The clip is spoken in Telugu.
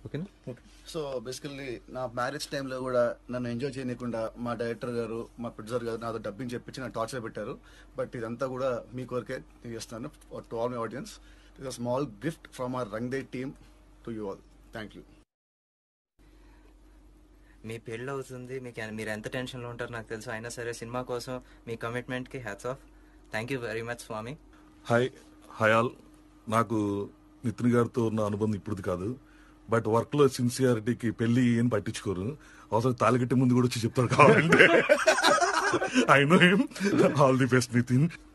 ఓకేనా సో బేసికల్లీ నా మ్యారేజ్ టైంలో కూడా నన్ను ఎంజాయ్ చేయకుండా మా డైరెక్టర్ గారు మా ప్రొడ్యూసర్ గారు నాతో డబ్బింగ్ చెప్పించి నన్ను టార్చర్ పెట్టారు బట్ ఇదంతా కూడా మీ కొరకే నేను చేస్తాను to all my audience is a small gift from our Rang De team to you all thank you మీ పెళ్ళి అవుతుంది మీకు మీరు ఎంత టెన్షన్లో ఉంటారో నాకు తెలుసు అయినా సరే సినిమా కోసం మీ కమిట్మెంట్కి hats off thank you very much Swamy hi hi all నాకు నితిన్ గారితో ఉన్న అనుబంధం ఇప్పుడుది కాదు బట్ వర్క్ లో సిన్సియారిటీకి పెళ్లి ఏం పట్టించుకోరు అవసరం తాలిగట్టే ముందు కూడా వచ్చి చెప్తారు కావాలంటే I know him all the best Nitin